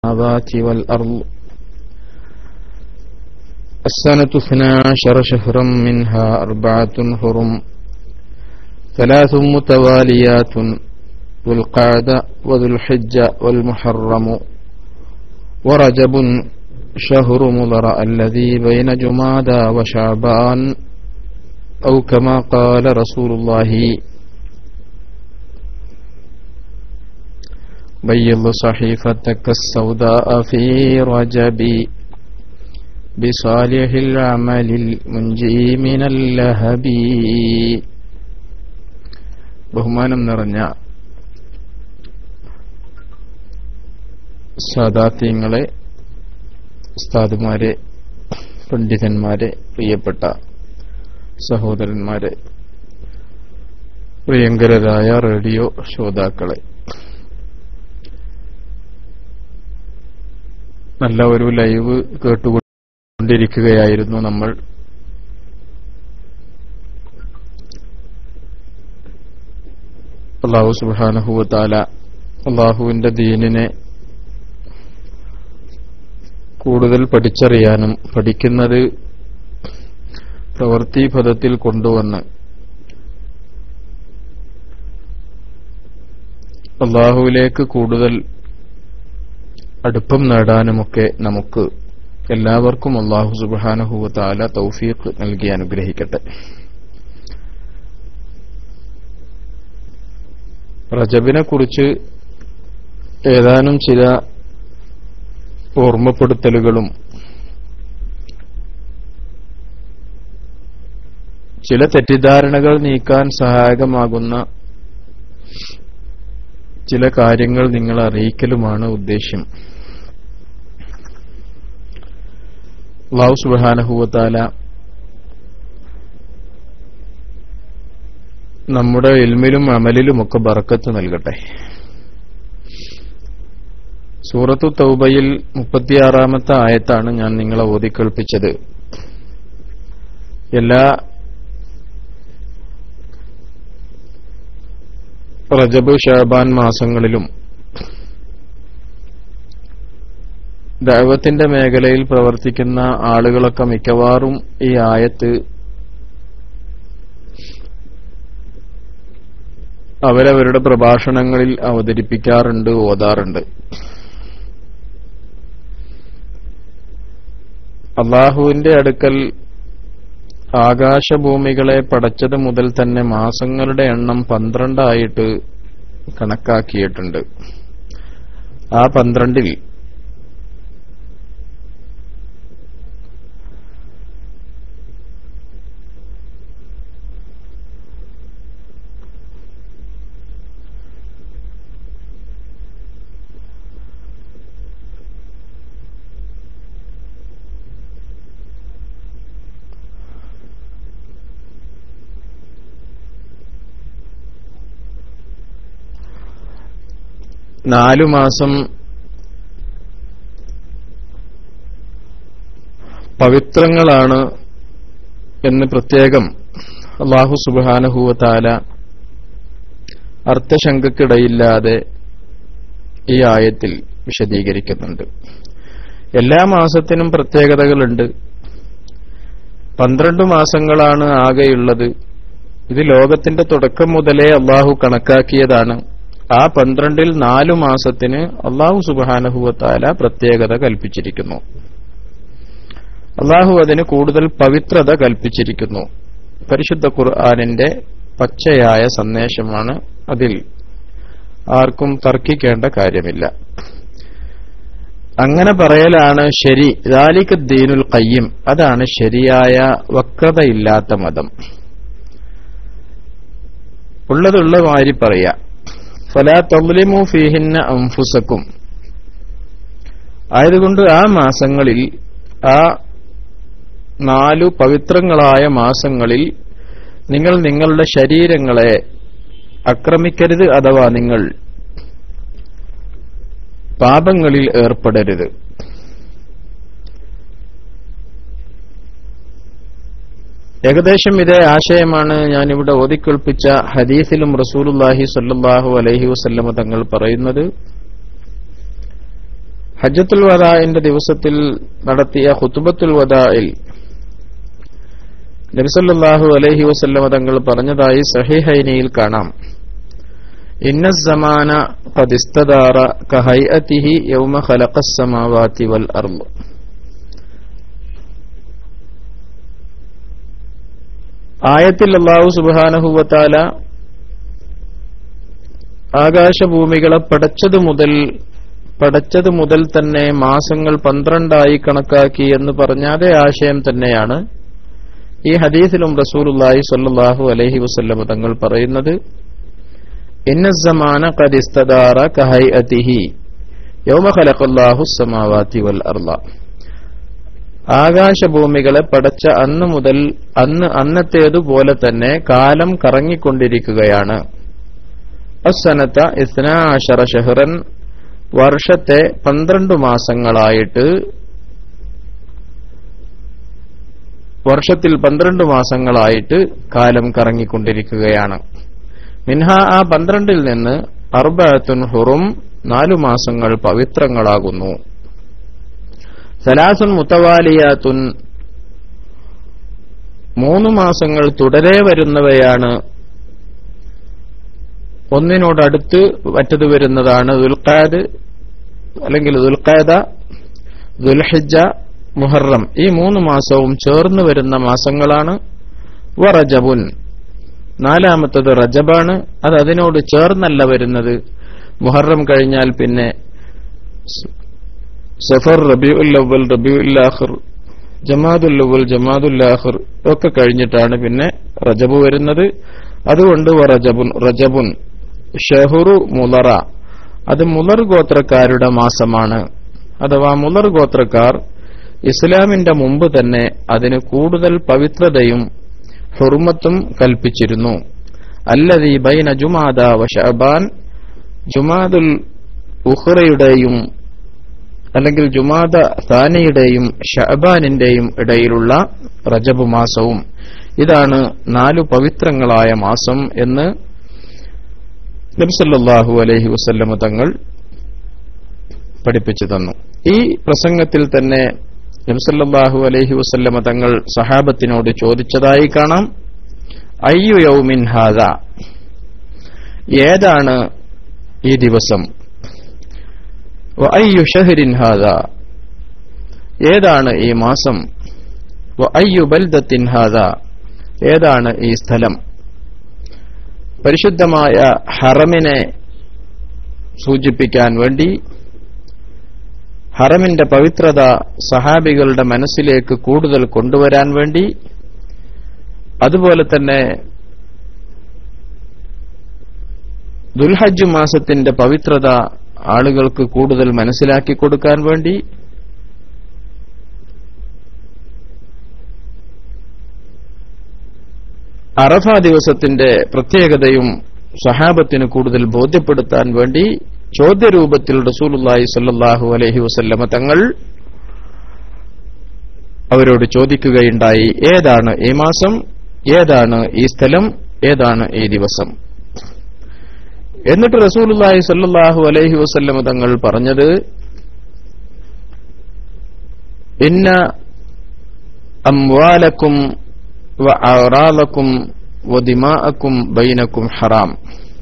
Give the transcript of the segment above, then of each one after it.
السماوات والأرض السنة اثنا عشر شهرا منها أربعة حرم ثلاث متواليات ذو القعدة وذو الحجة والمحرم ورجب شهر مضر الذي بين جمادى وشعبان أو كما قال رسول الله بيض صحيفتك السوداء في رجب بصالح العمل المنجي من اللهب ബഹുമാനം നിറഞ്ഞ സാദാത്യങ്ങളെ ഉസ്താദുമാരെ പണ്ഡിതന്മാരെ പ്രിയപ്പെട്ട സഹോദരന്മാരെ പ്രിയങ്കരരായ റേഡിയോ ശ്രോതാക്കളെ നല്ല ഒരു ലൈവ് കേട്ടുകൊണ്ടിരിക്കുകയായിരുന്നു നമ്മൾ അള്ളാഹു സുബാനഹുവത്താല അള്ളാഹുവിന്റെ ദീനിനെ കൂടുതൽ പഠിച്ചറിയാനും പഠിക്കുന്നത് പ്രവൃത്തിപഥത്തിൽ കൊണ്ടുവന്ന് അള്ളാഹുവിലേക്ക് കൂടുതൽ അടുപ്പം നേടാനുമൊക്കെ നമുക്ക് എല്ലാവർക്കും അള്ളാഹു സുബാനഹുവത്താല തൗഫീഖ് നൽകി അനുഗ്രഹിക്കട്ടെ റജബിനെ കുറിച്ച് ഏതാനും ചില ഓർമ്മപ്പെടുത്തലുകളും ചില തെറ്റിദ്ധാരണകൾ നീക്കാൻ സഹായകമാകുന്ന ചില കാര്യങ്ങൾ നിങ്ങളെ അറിയിക്കലുമാണ് ഉദ്ദേശ്യം അള്ളാഹു സുബാനഹുവത്താല നമ്മുടെ ഇൽമിലും അമലിലുമൊക്കെ ബറക്കത്ത് നൽകട്ടെ സൂറത്തു തൗബയിൽ മുപ്പത്തിയാറാമത്തെ ആയത്താണ് ഞാൻ നിങ്ങളെ ഓതിക്കേൾപ്പിച്ചത് എല്ലാ റജബ് ഷാബാൻ മാസങ്ങളിലും ദൈവത്തിന്റെ മേഖലയിൽ പ്രവർത്തിക്കുന്ന ആളുകളൊക്കെ മിക്കവാറും ഈ ആയത്ത് അവരവരുടെ പ്രഭാഷണങ്ങളിൽ അവതരിപ്പിക്കാറുണ്ട് ഓതാറുണ്ട് അള്ളാഹുവിന്റെ അടുക്കൽ ആകാശഭൂമികളെ പടച്ചത് മുതൽ തന്നെ മാസങ്ങളുടെ എണ്ണം പന്ത്രണ്ടായിട്ട് കണക്കാക്കിയിട്ടുണ്ട് ആ പന്ത്രണ്ടിൽ നാലു മാസം പവിത്രങ്ങളാണ് എന്ന് പ്രത്യേകം അള്ളാഹു സുബാനഹുവത്താല അർത്ഥശങ്കക്കിടയില്ലാതെ ഈ ആയത്തിൽ വിശദീകരിക്കുന്നുണ്ട് എല്ലാ മാസത്തിനും പ്രത്യേകതകളുണ്ട് പന്ത്രണ്ട് മാസങ്ങളാണ് ആകെയുള്ളത് ഇത് ലോകത്തിന്റെ തുടക്കം മുതലേ അള്ളാഹു കണക്കാക്കിയതാണ് ആ പന്ത്രണ്ടിൽ നാലു മാസത്തിന് അള്ളാഹു സുബാനഹുവത്താല പ്രത്യേകത കൽപ്പിച്ചിരിക്കുന്നു അള്ളാഹു അതിന് കൂടുതൽ പവിത്രത കൽപ്പിച്ചിരിക്കുന്നു പരിശുദ്ധ ഖുർആാനിന്റെ പച്ചയായ സന്ദേശമാണ് അതിൽ ആർക്കും തർക്കിക്കേണ്ട കാര്യമില്ല അങ്ങനെ പറയലാണ് ശരി ദാലിക ദീനുൽ കയ്യം അതാണ് ശരിയായ വക്രതയില്ലാത്ത മതം ഉള്ളതുള്ള മാതിരി പറയാ ഫലാ തൗലിമു ഫീഹിന്ന അംഫുസക്കും ആയതുകൊണ്ട് ആ മാസങ്ങളിൽ ആ നാലു പവിത്രങ്ങളായ മാസങ്ങളിൽ നിങ്ങൾ നിങ്ങളുടെ ശരീരങ്ങളെ ആക്രമിക്കരുത് അഥവാ നിങ്ങൾ പാപങ്ങളിൽ ഏർപ്പെടരുത് ഏകദേശം ഇതേ ആശയമാണ് ഞാനിവിടെ ഓതിക്കേൾപ്പിച്ച ഹദീസിലും റസൂലുല്ലാഹി സല്ലാഹു അലൈഹി വസല്ലമ തങ്ങൾ പറയുന്നത് ഹജ്ജത്തുൽ വദാഇന്റെ ദിവസത്തിൽ നടത്തിയ ഖുതുബത്തുൽ വദാഇൽ നബിസല്ലാഹു അലൈഹി വസല്ലമ തങ്ങൾ പറഞ്ഞതായി സഹിഹൈനിയിൽ കാണാം ഇന്ന സമാന ഖദിസ്തദാറ കഹൈഅതിഹി യൗമ ഖലഖസ് സമാവാതി വൽ അർള് ആയത്തിൽ അള്ളാഹു സുബാനഹുവത്താല ആകാശഭൂമികളെ പടച്ചതു മുതൽ പടച്ചത് മുതൽ തന്നെ മാസങ്ങൾ പന്ത്രണ്ടായി കണക്കാക്കി എന്ന് പറഞ്ഞ അതേ ആശയം തന്നെയാണ് ഈ ഹദീസിലും റസൂലുല്ലാഹി സ്വല്ലല്ലാഹു അലൈഹി വസല്ലമ തങ്ങൾ പറയുന്നത് ഇന്നസമാന ഖദിസ്തദാറ കഹൈഅതിഹി യൗമ ഖലഖല്ലാഹു സമാവാതി വൽ അർള ആകാശഭൂമികളെ പടച്ച അന്ന് മുതൽ അന്ന് അന്നത്തേതുപോലെ തന്നെ കാലം കറങ്ങിക്കൊണ്ടിരിക്കുകയാണ് അസനത്ത ഇസ്നാശറ ഷഹ്റൻ വർഷത്തെ പന്ത്രണ്ട് മാസങ്ങളായിട്ട് വർഷത്തിൽ പന്ത്രണ്ട് മാസങ്ങളായിട്ട് കാലം കറങ്ങിക്കൊണ്ടിരിക്കുകയാണ് മിൻഹ ആ പന്ത്രണ്ടിൽ നിന്ന് അർബത്തുൻ ഹുറും നാലു മാസങ്ങൾ പവിത്രങ്ങളാകുന്നു സലാസുൻ മുത്തവാലിയാത്തുൻ മൂന്ന് മാസങ്ങൾ തുടരെ വരുന്നവയാണ് ഒന്നിനോടടുത്ത് മറ്റത് വരുന്നതാണ് ദുൽഖാദ് അല്ലെങ്കിൽ ദുൽഖാദ ദുൽഹിജ മുഹറം ഈ മൂന്ന് മാസവും ചേർന്ന് വരുന്ന മാസങ്ങളാണ് വ റജബുൻ നാലാമത്തത് റജബാണ് അത് അതിനോട് ചേർന്നല്ല വരുന്നത് മുഹറം കഴിഞ്ഞാൽ പിന്നെ സഫർ റബിഉൽ അവൽ റബിഉൽ ആഖിർ ജമാദുൽ അവൽ ജമാദുൽ ആഖിർ ഒക്കെ കഴിഞ്ഞിട്ടാണ് പിന്നെ റജബ് വരുന്നത് അതുകൊണ്ട് വ റജബുൻ റജബുൻ ഷഹുറു മുലറ അത് മുലർ ഗോത്രക്കാരുടെ മാസമാണ് അഥവാ മുലർ ഗോത്രക്കാർ ഇസ്ലാമിന്റെ മുമ്പ് തന്നെ അതിന് കൂടുതൽ പവിത്രതയും ഹുർമത്തും കൽപ്പിച്ചിരുന്നു അല്ലതീ ബൈന ജുമാദ വ ഷഅബാൻ ജുമാദുൽ ഉഹ്റയുടെയും അല്ലെങ്കിൽ ജുമാദ സാനിയുടെയും ഷഅബാനിന്റെയും ഇടയിലുള്ള റജബ് മാസവും ഇതാണ് നാലു പവിത്രങ്ങളായ മാസം എന്ന് നബിസല്ലാഹു അലൈഹി വസല്ലമ തങ്ങൾ പഠിപ്പിച്ചു തന്നു ഈ പ്രസംഗത്തിൽ തന്നെ നബിസല്ലാഹു അലൈഹി വസല്ലമ തങ്ങൾ സഹാബത്തിനോട് ചോദിച്ചതായി കാണാം അയ്യു യൗമിൻ ഹാദ ഏതാണ് ഈ ദിവസം അയ്യു ഷഹരിൻ ഹാദ ഏതാണ് ഈ മാസം അയ്യു ബൽദത്തിൻ ഹാദ ഏതാണ് ഈ സ്ഥലം പരിശുദ്ധമായ ഹറമിനെ സൂചിപ്പിക്കാൻ വേണ്ടി ഹറമിന്റെ പവിത്രത സഹാബികളുടെ മനസ്സിലേക്ക് കൂടുതൽ കൊണ്ടുവരാൻ വേണ്ടി അതുപോലെ തന്നെ ദുൽഹജ്ജ് മാസത്തിന്റെ പവിത്രത ആളുകൾക്ക് കൂടുതൽ മനസ്സിലാക്കി കൊടുക്കാൻ വേണ്ടി അറഫ ദിവസത്തിന്റെ പ്രത്യേകതയും സഹാബത്തിന് കൂടുതൽ ബോധ്യപ്പെടുത്താൻ വേണ്ടി ചോദ്യരൂപത്തിൽ റസൂലുല്ലാഹി സല്ലാഹു അലഹി വസല്ലമ തങ്ങൾ അവരോട് ചോദിക്കുകയുണ്ടായി ഏതാണ് ഈ മാസം ഏതാണ് ഈ സ്ഥലം ഏതാണ് ഈ ദിവസം എന്നിട്ട് റസൂലുല്ലാഹി സല്ലാഹു അലൈഹി വസല്ലമ തങ്ങൾ പറഞ്ഞത് ഇന്ന അംവാലക്കും وأعراضكم ودماءكم بينكم حرام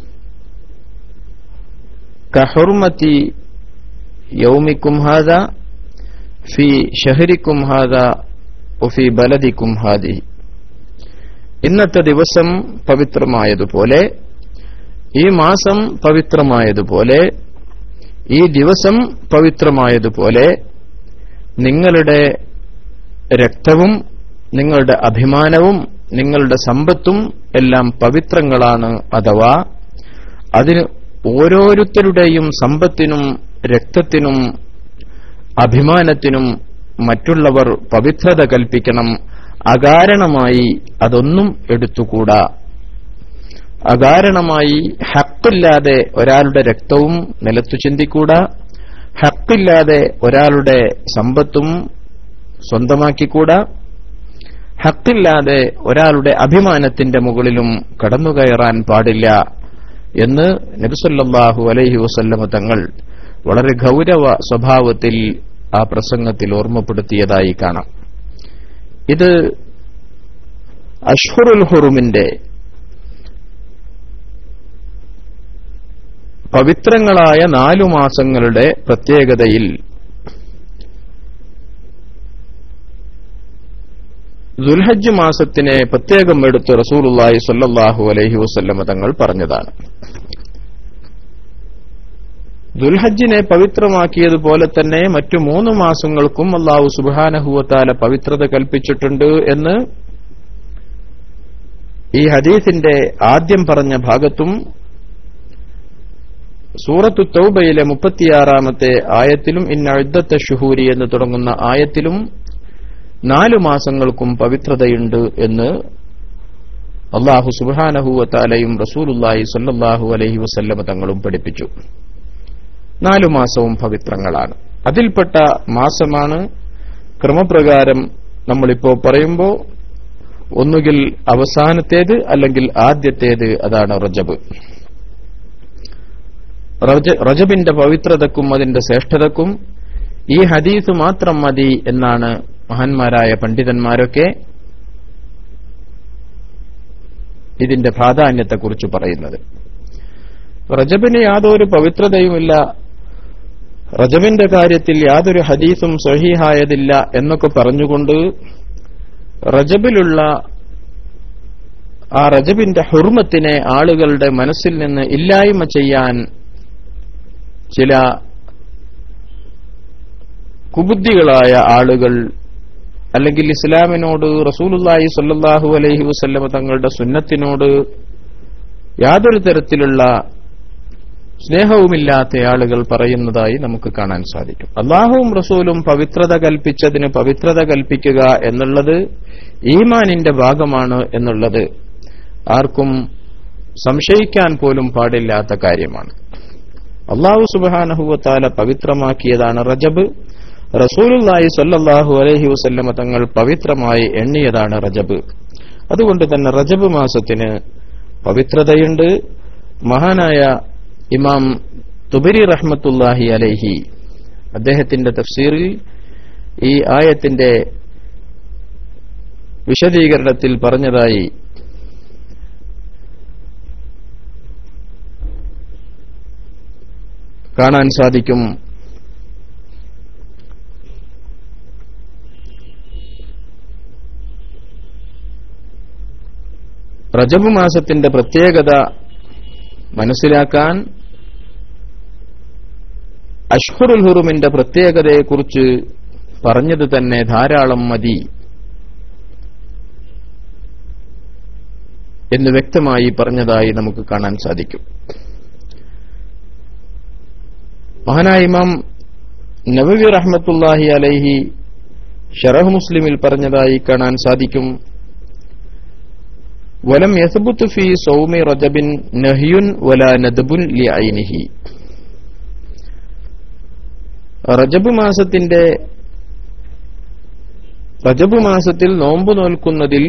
كحرمة يومكم هذا في شهركم هذا وفي بلدكم هذه ഇന്നത്തെ ദിവസം പവിത്രമായതുപോലെ ഈ മാസം പവിത്രമായതുപോലെ ഈ ദിവസം പവിത്രമായതുപോലെ നിങ്ങളുടെ രക്തവും നിങ്ങളുടെ അഭിമാനവും നിങ്ങളുടെ സമ്പത്തും എല്ലാം പവിത്രങ്ങളാണ് അഥവാ അതിന് ഓരോരുത്തരുടെയും സമ്പത്തിനും രക്തത്തിനും അഭിമാനത്തിനും മറ്റുള്ളവർ പവിത്രത കൽപ്പിക്കണം അകാരണമായി അതൊന്നും എടുത്തുകൂടാ അകാരണമായി ഹക്കില്ലാതെ ഒരാളുടെ രക്തവും നിലത്തു ചിന്തിക്കൂടാ ഹക്കില്ലാതെ ഒരാളുടെ സമ്പത്തും സ്വന്തമാക്കിക്കൂടാ ഹക്കില്ലാതെ ഒരാളുടെ അഭിമാനത്തിന്റെ മുകളിലും കടന്നുകയറാൻ പാടില്ല എന്ന് നബിസല്ലാഹു അലൈഹി വസല്ലമ തങ്ങൾ വളരെ ഗൗരവ സ്വഭാവത്തിൽ ആ പ്രസംഗത്തിൽ ഓർമ്മപ്പെടുത്തിയതായി കാണാം ഇത് അഷ്ഹുറുൽ ഹുറുമിന്റെ പവിത്രങ്ങളായ നാലു മാസങ്ങളുടെ പ്രത്യേകതയിൽ ദുൽഹജ്ജ് മാസത്തിനെ പ്രത്യേകം എടുത്ത് റസൂലുള്ളാഹി സ്വല്ലല്ലാഹു അലൈഹി വസല്ലമ തങ്ങൾ പറഞ്ഞതാണ് ദുൽഹജ്ജിനെ പവിത്രമാക്കിയതുപോലെ തന്നെ മറ്റു മൂന്ന് മാസങ്ങൾക്കും അള്ളാഹു സുബാനഹുവത്താല പവിത്രത കൽപ്പിച്ചിട്ടുണ്ട് എന്ന് ഈ ഹദീസിന്റെ ആദ്യം പറഞ്ഞ ഭാഗത്തും സൂറത്തു തൗബയിലെ മുപ്പത്തിയാറാമത്തെ ആയത്തിലും ഇന്ന ഇദ്ദത്തെ ഷുഹൂരി എന്ന് തുടങ്ങുന്ന ആയത്തിലും നാലു മാസങ്ങൾക്കും പവിത്രതയുണ്ട് എന്ന് അള്ളാഹു സുബാനഹുവത്താലയും റസൂലുല്ലാഹി സല്ലാഹു അലഹി വസല്ലമ തങ്ങളും പഠിപ്പിച്ചു നാലു മാസവും പവിത്രങ്ങളാണ് അതിൽപ്പെട്ട മാസമാണ് ക്രമപ്രകാരം നമ്മളിപ്പോ പറയുമ്പോൾ ഒന്നുകിൽ അവസാനത്തേത് അല്ലെങ്കിൽ ആദ്യത്തേത് അതാണ് റജബ് റജ- റജബിന്റെ പവിത്രതക്കും അതിന്റെ ശ്രേഷ്ഠതക്കും ഈ ഹദീസ് മാത്രം മതി എന്നാണ് മഹാന്മാരായ പണ്ഡിതന്മാരൊക്കെ ഇതിന്റെ പ്രാധാന്യത്തെക്കുറിച്ച് പറയുന്നത് റജബിന് യാതൊരു പവിത്രതയുമില്ല റജബിന്റെ കാര്യത്തിൽ യാതൊരു ഹദീസും സഹീഹായതില്ല എന്നൊക്കെ പറഞ്ഞുകൊണ്ട് റജബിലുള്ള ആ റജബിന്റെ ഹുർമത്തിനെ ആളുകളുടെ മനസ്സിൽ നിന്ന് ഇല്ലായ്മ ചെയ്യാൻ ചില കുബുദ്ധികളായ ആളുകൾ അല്ലെങ്കിൽ ഇസ്ലാമിനോട് റസൂലുല്ലാഹി സ്വല്ലല്ലാഹു അലൈഹി വസല്ലമ തങ്ങളുടെ സുന്നത്തിനോട് യാതൊരു തരത്തിലുള്ള സ്നേഹവുമില്ലാത്ത ആളുകൾ പറയുന്നതായി നമുക്ക് കാണാൻ സാധിക്കും അള്ളാഹുവും റസൂലും പവിത്രത കൽപ്പിച്ചതിന് പവിത്രത കൽപ്പിക്കുക എന്നുള്ളത് ഈമാനിന്റെ ഭാഗമാണ് എന്നുള്ളത് ആർക്കും സംശയിക്കാൻ പോലും പാടില്ലാത്ത കാര്യമാണ് അള്ളാഹു സുബാനഹുവത്താല പവിത്രമാക്കിയതാണ് റജബ് റസൂലുല്ലാഹി സ്വല്ലല്ലാഹു അലൈഹി വസല്ലമ തങ്ങൾ പവിത്രമായി എണ്ണിയതാണ് റജബ് അതുകൊണ്ട് തന്നെ റജബ് മാസത്തിന് പവിത്രതയുണ്ട് മഹാനായ ഇമാം തുബരി റഹ്മത്തുല്ലാഹി അലൈഹി അദ്ദേഹത്തിന്റെ തഫ്സീറിൽ ഈ ആയത്തിന്റെ വിശദീകരണത്തിൽ പറഞ്ഞതായി കാണാൻ സാധിക്കും റജബ് മാസത്തിന്റെ പ്രത്യേകത മനസ്സിലാക്കാൻ അഷ്ഹുറുൽ ഹുറുമിന്റെ പ്രത്യേകതയെക്കുറിച്ച് പറഞ്ഞത് തന്നെ ധാരാളം മതി എന്ന് വ്യക്തമായി പറഞ്ഞതായി നമുക്ക് കാണാൻ സാധിക്കും മഹാനായ ഇമാം നബവി റഹ്മത്തുല്ലാഹി അലൈഹി ഷറഹ് മുസ്ലിമിൽ പറഞ്ഞതായി കാണാൻ സാധിക്കും വലം യസ്ബുത്ത് ഫി സൗമി റജബിൻ നഹിയുൻ വലാ നദബുൻ ലിഐനിഹി റജബ് മാസത്തിന്റെ റജബ് മാസത്തിൽ നോമ്പ് നോൽക്കുന്നതിൽ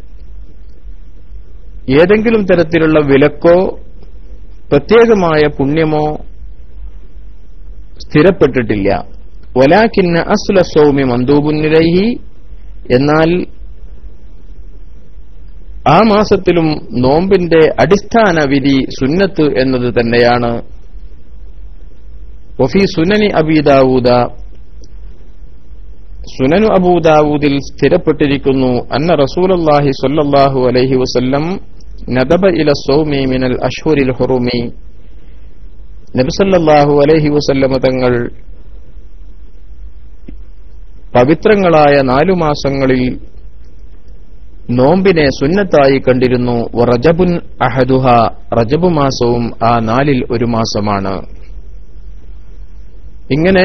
ഏതെങ്കിലും തരത്തിലുള്ള വിലക്കോ പ്രത്യേകമായ പുണ്യമോ സ്ഥിരപ്പെട്ടിട്ടില്ല വലാക്കിന്ന അസ്ല സൗമ്യ മന്ദൂബുന്നിലൈഹി എന്നാൽ ആ മാസത്തിലും നോമ്പിന്റെ അടിസ്ഥാന വിധി സുന്നത്ത് എന്നത് തന്നെയാണ് വഫി സുനനി അബീദാവൂദ സുനനു അബൂദാവൂദിൽ സ്ഥിരപ്പെട്ടിരിക്കുന്നു അന്ന റസൂലല്ലാഹി സ്വല്ലല്ലാഹു അലൈഹി വസല്ലം നദബ ഇല സൗമി മിനൽ അഷ്ഹുരിൽ ഹുറുമി നബിസല്ലാഹു അലൈഹി വസല്ലമ തങ്ങൾ പവിത്രങ്ങളായ നാലു മാസങ്ങളിൽ നോമ്പിനെ സുന്നത്തായി കണ്ടിരുന്നു റജബുൻ അഹദുഹ റജബ് മാസവും ആ നാലിൽ ഒരു മാസമാണ് ഇങ്ങനെ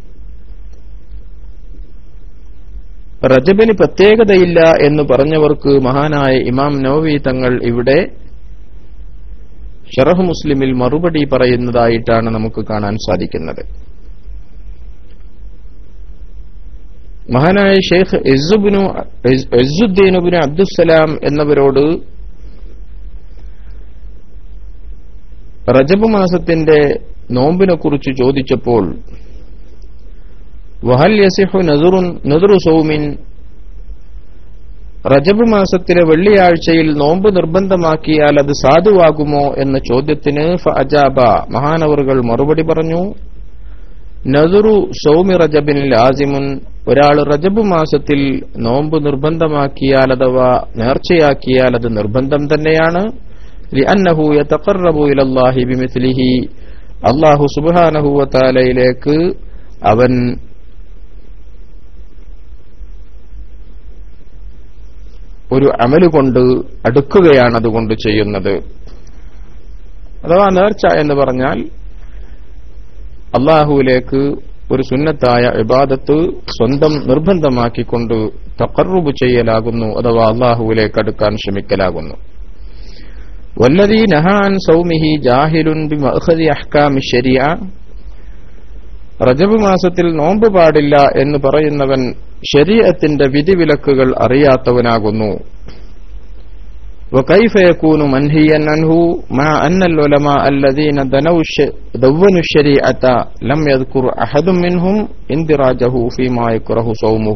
റജബിന് പ്രത്യേകതയില്ല എന്ന് പറഞ്ഞവർക്ക് മഹാനായ ഇമാം നവവി തങ്ങൾ ഇവിടെ ഷറഹ് മുസ്ലിമിൽ മറുപടി പറയുന്നതായിട്ടാണ് നമുക്ക് കാണാൻ സാധിക്കുന്നത് മഹാനായ ഷെയ്ഖ് ഇസുദ്ദീനുബിന് അബ്ദുസലാം എന്നവരോട് റജബ് മാസത്തിന്റെ നോമ്പിനെ കുറിച്ച് ചോദിച്ചപ്പോൾ വഹൽ യസിഹു നദുറുൻ നദുറു സൗമിൻ റജബ് മാസത്തിലെ വെള്ളിയാഴ്ചയിൽ നോമ്പ് നിർബന്ധമാക്കിയാൽ അത് സാധുവാകുമോ എന്ന ചോദ്യത്തിന് ഫഅജാബ മഹാനവറുകൾ മറുപടി പറഞ്ഞു നദുറു സൗമി റജബിൻ ലാസിമുൻ ഒരാൾ റജബ് മാസത്തിൽ നോമ്പ് നിർബന്ധമാക്കിയാൽ അഥവാ നേർച്ചയാക്കിയാൽ അത് നിർബന്ധം തന്നെയാണ് ലിഅന്നഹു യതഖറബു ഇലല്ലാഹി ബിമിസ്ലിഹി അല്ലാഹു സുബ്ഹാനഹു വതആലയിലേക്ക് അവൻ ഒരു അമല് കൊണ്ട് അടുക്കുകയാണ് അതുകൊണ്ട് ചെയ്യുന്നത് അഥവാ നേർച്ച എന്ന് പറഞ്ഞാൽ അള്ളാഹുവിലേക്ക് ഒരു സുന്നത്തായ ഇബാദത്ത് സ്വന്തം നിർബന്ധമാക്കിക്കൊണ്ട് തക്കറുബ് ചെയ്യലാകുന്നു അഥവാ അള്ളാഹുവിലേക്ക് അടുക്കാൻ ശ്രമിക്കലാകുന്നു വല്ലതീ നഹാൻ സൗമിഹി ജാഹിലുൻ ബിമഅഖദി അഹ്കാമി ശരിയ റജബ് മാസത്തിൽ നോമ്പ് പാടില്ല എന്ന് പറയുന്നവൻ ശരീഅത്തിന്റെ വിധിവിലക്കുകൾ അറിയാത്തവനാകുന്നു وكيف يكون منهيا عنه مع أن العلماء الذين دونوا الشريعة لم يذكر أحد منهم اندراجه فيما يكره صومه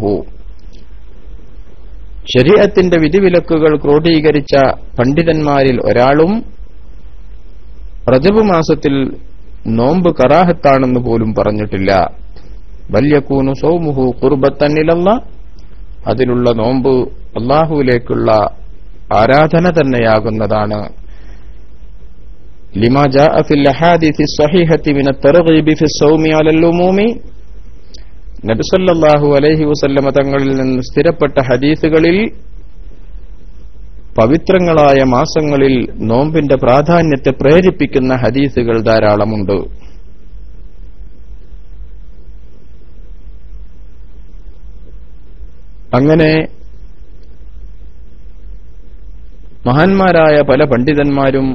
ശരീഅത്തിന്റെ വിധിവിലക്കുകൾ ക്രോഡീകരിച്ച പണ്ഡിതന്മാരിൽ ഒരാളും റജബ് മാസത്തിൽ നോമ്പ് കറാഹത്താണെന്ന് പോലും പറഞ്ഞിട്ടില്ല വല്യക്കൂനു സൗമുഹു കുർബത്തന്നിലല്ല അതിലുള്ള നോമ്പ് അള്ളാഹുവിലേക്കുള്ള ആരാധന തന്നെയാകുന്നതാണ് لما جاء في الأحاديث الصحيحة من الترغيب في الصوم على الأموم നബിസല്ലാഹു അലൈഹി വസല്ലമ തങ്ങളിൽ നിന്ന് സ്ഥിരപ്പെട്ട ഹദീസുകളിൽ പവിത്രങ്ങളായ മാസങ്ങളിൽ നോമ്പിന്റെ പ്രാധാന്യത്തെ പ്രേരിപ്പിക്കുന്ന ഹദീസുകൾ ധാരാളമുണ്ട് അങ്ങനെ മഹാന്മാരായ പല പണ്ഡിതന്മാരും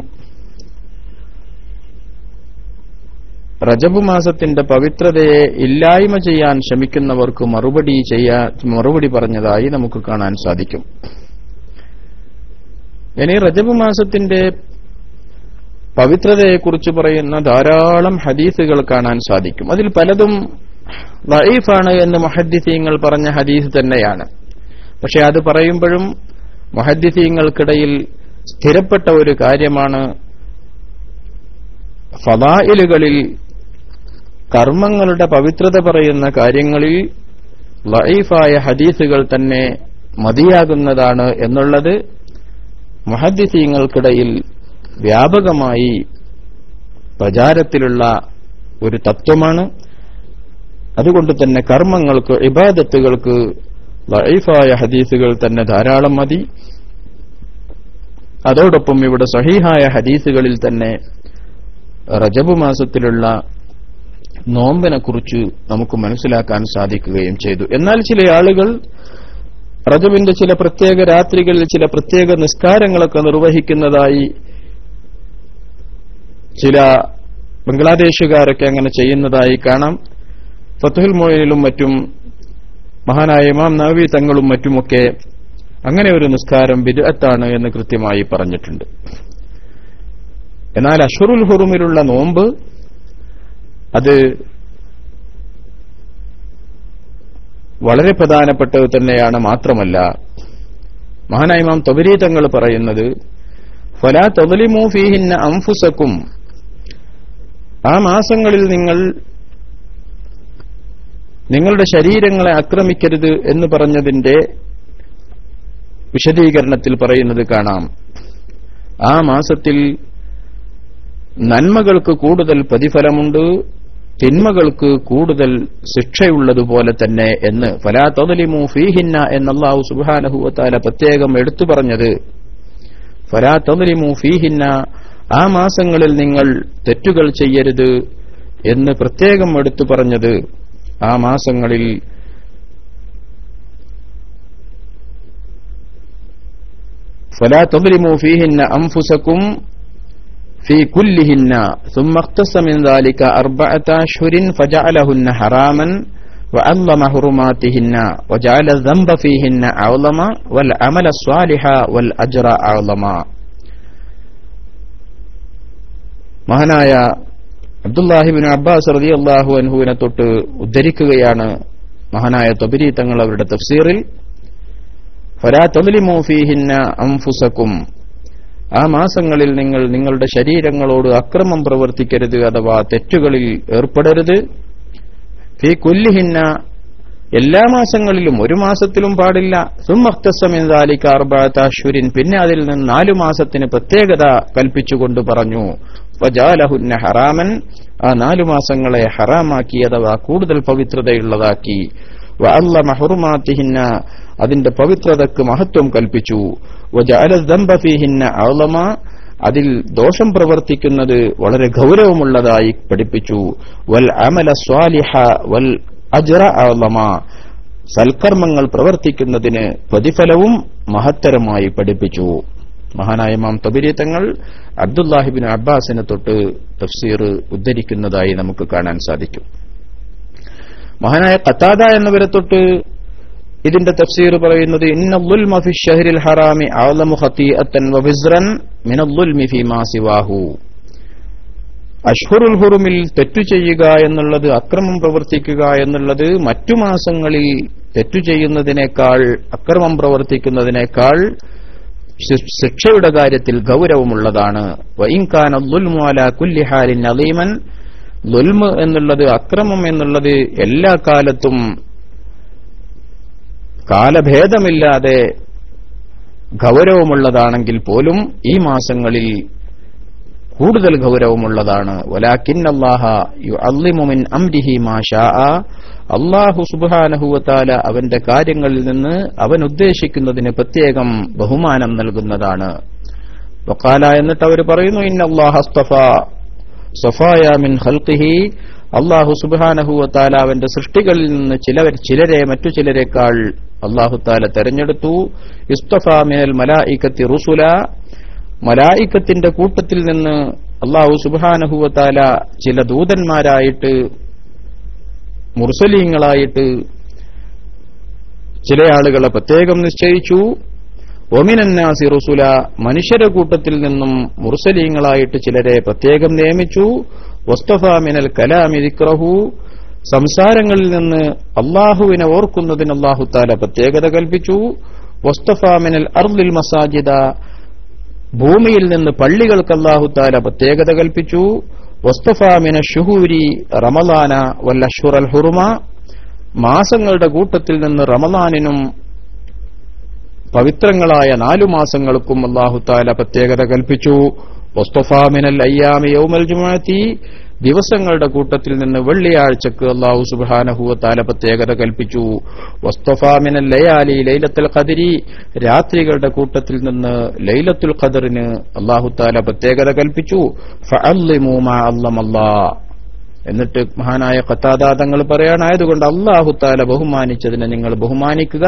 റജബ് മാസത്തിന്റെ പവിത്രതയെ ഇല്ലായ്മ ചെയ്യാൻ ശ്രമിക്കുന്നവർക്ക് മറുപടി ചെയ്യാ മറുപടി പറഞ്ഞതായി നമുക്ക് കാണാൻ സാധിക്കും ഇനി റജബ് മാസത്തിന്റെ പവിത്രതയെക്കുറിച്ച് പറയുന്ന ധാരാളം ഹദീസുകൾ കാണാൻ സാധിക്കും അതിൽ പലതും വൈഫാണ് എന്ന് മഹദ്ദിസീങ്ങൾ പറഞ്ഞ ഹദീസ് തന്നെയാണ് പക്ഷെ അത് പറയുമ്പോഴും മഹദ്ദിസീങ്ങൾക്കിടയിൽ സ്ഥിരപ്പെട്ട ഒരു കാര്യമാണ് ഫലായിലുകളിൽ കർമ്മങ്ങളുടെ പവിത്രത പറയുന്ന കാര്യങ്ങളിൽ ലൈഫായ ഹദീസുകൾ തന്നെ മതിയാകുന്നതാണ് എന്നുള്ളത് മഹദ്ദിസീങ്ങൾക്കിടയിൽ വ്യാപകമായി പ്രചാരത്തിലുള്ള ഒരു തത്വമാണ് അതുകൊണ്ട് തന്നെ കർമ്മങ്ങൾക്ക് ഇബാദത്തുകൾക്ക് ലൈഫായ ഹദീസുകൾ തന്നെ ധാരാളം മതി അതോടൊപ്പം ഇവിടെ സഹീഹായ ഹദീസുകളിൽ തന്നെ റജബ് മാസത്തിലുള്ള നോമ്പിനെ കുറിച്ച് നമുക്ക് മനസ്സിലാക്കാൻ സാധിക്കുകയും ചെയ്തു എന്നാൽ ചില ആളുകൾ റജബിന്റെ ചില പ്രത്യേക രാത്രികളിൽ ചില പ്രത്യേക നിസ്കാരങ്ങളൊക്കെ നിർവഹിക്കുന്നതായി ചില ബംഗ്ലാദേശുകാരൊക്കെ അങ്ങനെ ചെയ്യുന്നതായി കാണാം ഫത്തുൽ മൊയിലും മറ്റും മഹാനായ ഇമാം നവി തങ്ങളും മറ്റുമൊക്കെ അങ്ങനെ ഒരു നിസ്കാരം ബിദ്അത്താണ് എന്ന് കൃത്യമായി പറഞ്ഞിട്ടുണ്ട് എന്നാൽ അഷറുൽ ഹുറുമിലുള്ള നോമ്പ് അത് വളരെ പ്രധാനപ്പെട്ടത് തന്നെയാണ് മാത്രമല്ല മഹാനായ ഇമാം തൊബരി തങ്ങൾ പറയുന്നത് ഫലാ തൊബലിമൂ ഫീഹിന്ന അംഫുസക്കും ആ മാസങ്ങളിൽ നിങ്ങൾ നിങ്ങളുടെ ശരീരങ്ങളെ ആക്രമിക്കരുത് എന്ന് പറഞ്ഞതിന്റെ വിശദീകരണത്തിൽ പറയുന്നത് കാണാം ആ മാസത്തിൽ നന്മകൾക്ക് കൂടുതൽ പ്രതിഫലമുണ്ട് തിന്മകൾക്ക് കൂടുതൽ ശിക്ഷയുള്ളതുപോലെ തന്നെ എന്ന് ഫലാ തൊതലിമു ഫീഹിന്ന എന്നല്ലാഹു സുബാനഹുവത്താല പ്രത്യേകം എടുത്തു പറഞ്ഞത് ഫലാ തൊതലിമു ഫീഹിന്ന ആ മാസങ്ങളിൽ നിങ്ങൾ തെറ്റുകൾ ചെയ്യരുത് എന്ന് പ്രത്യേകം എടുത്തു പറഞ്ഞത് ആ മാസങ്ങളിൽ فلا تظلموا فيهن أنفسكم في كلهن ثم اختص من ذلك أربعة أشهر فجعلهن حراما وعظم حرماتهن وجعل الذنب فيهن أعظم والعمل الصالح والأجر أعظم മഹാനായ അബ്ദുല്ലാഹിബിൻ അബ്ബാസ് റതി അള്ളാഹു അൻഹുവിനെ തൊട്ട് ഉദ്ധരിക്കുകയാണ് മഹാനായ തൊബരി തങ്ങൾ അവരുടെ തഫ്സീറിൽ ഫരാ തദ്ലിമു ഫീഹിന്ന അംഫുസക്കും ആ മാസങ്ങളിൽ നിങ്ങൾ നിങ്ങളുടെ ശരീരങ്ങളോട് അക്രമം പ്രവർത്തിക്കരുത് അഥവാ തെറ്റുകളിൽ ഏർപ്പെടരുത് ഫീ കുല്ലിഹിന്ന എല്ലാ മാസങ്ങളിലും ഒരു മാസത്തിലും പാടില്ല സുമഖ്തസമിൻ പിന്നെ അതിൽ നിന്ന് നാലു മാസത്തിന് പ്രത്യേകത കൽപ്പിച്ചുകൊണ്ട് പറഞ്ഞു വജാലഹുന്ന ഹറാമൻ ആ നാലു മാസങ്ങളെ ഹറാമാക്കി അഥവാ കൂടുതൽ പവിത്രതയുള്ളതാക്കി വഅല്ല മഹറുമാത്തിഹിന്ന അതിന്റെ പവിത്രതക്ക് മഹത്വം കൽപ്പിച്ചു വജഅലദ്ദംബഫീഹിന്ന അളമ അതിൽ ദോഷം പ്രവർത്തിക്കുന്നത് വളരെ ഗൗരവമുള്ളതായി പഠിപ്പിച്ചു വൽ അമല സ്വാലിഹ വൽ അജ്റ അളമ സൽക്കർമ്മങ്ങൾ പ്രവർത്തിക്കുന്നതിന് പ്രതിഫലവും മഹത്തരമായി പഠിപ്പിച്ചു മഹാനായ മാം തബിരി തങ്ങൾ അബ്ദുല്ലാഹിബിൻ അബ്ബാസിനെ തൊട്ട് തഫ്സീർ ഉദ്ധരിക്കുന്നതായി നമുക്ക് കാണാൻ സാധിക്കും മഹാനായ ഖത്താദ എന്നിവരെ തൊട്ട് ഇതിന്റെ തഫ്സീർ പറയുന്നത് ഇന്ന ഫി ഷഹരിൽ ഹറാമി അഅലമു ഖതീഅത്തൻ വബിസ്റൻ മിനൽ ഫീമാ സിവാഹു അഷ്ഹുറുൽ ഹുറുമിൽ തെറ്റു ചെയ്യുക എന്നുള്ളത് അക്രമം പ്രവർത്തിക്കുക എന്നുള്ളത് മറ്റു മാസങ്ങളിൽ തെറ്റു ചെയ്യുന്നതിനേക്കാൾ അക്രമം പ്രവർത്തിക്കുന്നതിനേക്കാൾ ശിക്ഷയുടെ കാര്യത്തിൽ ഗൗരവമുള്ളതാണ് വൈൻകാന ലുൽമുഅല കുല്ലിഹാലിൻ അലീമൻ ലുൽമ് എന്നുള്ളത് അക്രമം എന്നുള്ളത് എല്ലാ കാലത്തും കാലഭേദമില്ലാതെ ഗൗരവമുള്ളതാണെങ്കിൽ പോലും ഈ മാസങ്ങളിൽ കൂടുതൽ ഗൗരവമുള്ളതാണ് വലാക്കിന്നല്ലാഹ യുഅല്ലിമുമിൻ അംരിഹി മാ ഷാഅ അള്ളാഹു സുബ്ഹാനഹുവതാല അവന്റെ കാര്യങ്ങളിൽ നിന്ന് അവൻ ഉദ്ദേശിക്കുന്നതിന് പ്രത്യേകം ബഹുമാനം നൽകുന്നതാണ് വക്കാല എന്നിട്ട് അവർ പറയുന്നു ഇന്നല്ലാഹ അസ്തഫ സഫായ മിൻ ഖൽഖിഹി അള്ളാഹു സുബാനഹുവത്താല അവന്റെ സൃഷ്ടികളിൽ നിന്ന് ചിലവർ ചിലരെ മറ്റു ചിലരെക്കാൾ അള്ളാഹു താല തെരഞ്ഞെടുത്തു ഇസ്തഫ മിനൽ മലായിക്കത്തി റുസുല മലായിക്കത്തിന്റെ കൂട്ടത്തിൽ നിന്ന് അള്ളാഹു സുബാനഹുവത്താല ചില ദൂതന്മാരായിട്ട് മുർസലീങ്ങളായിട്ട് ചില ആളുകളെ പ്രത്യേകം നിശ്ചയിച്ചു ഒമിനന്നാസി റുസുല മനുഷ്യരുടെ കൂട്ടത്തിൽ നിന്നും മുർസലീങ്ങളായിട്ട് ചിലരെ പ്രത്യേകം നിയമിച്ചു വസ്തഫ മിനൽ കലാമി ദിക്റഹു സംസാരങ്ങളിൽ നിന്ന് അള്ളാഹുവിനെ ഓർക്കുന്നതിന് അള്ളാഹു താല പ്രത്യേകത കൽപ്പിച്ചു വസ്തഫ മിനൽ അർദിൽ മസാജിദ ഭൂമിയിൽ നിന്ന് പള്ളികൾക്ക് അള്ളാഹു താല പ്രത്യേകത കൽപ്പിച്ചു വസ്തഫ മിന ഷുഹൂരി റമലാന വല്ല ഷുറൽ ഹുറുമ മാസങ്ങളുടെ കൂട്ടത്തിൽ നിന്ന് റമലാനിനും പവിത്രങ്ങളായ നാലു മാസങ്ങൾക്കും അള്ളാഹു താല പ്രത്യേകത കൽപ്പിച്ചു മിനൽ അയ്യാമി യൗമൽ ജുമാത്തി ദിവസങ്ങളുടെ കൂട്ടത്തിൽ നിന്ന് വെള്ളിയാഴ്ചക്ക് അള്ളാഹു സുബാനഹുവ താല പ്രത്യേകത കൽപ്പിച്ചു മിനൽ ലയാലി ലൈലത്തുൽ ഖദരി രാത്രികളുടെ കൂട്ടത്തിൽ നിന്ന് ലൈലത്തുൽ ഖദറിന് അള്ളാഹു താല പ്രത്യേകത കൽപ്പിച്ചു അല്ലമല്ലാ എന്നിട്ട് മഹാനായ കത്താദാതങ്ങൾ പറയാനായതുകൊണ്ട് അള്ളാഹു താല ബഹുമാനിച്ചതിനെ നിങ്ങൾ ബഹുമാനിക്കുക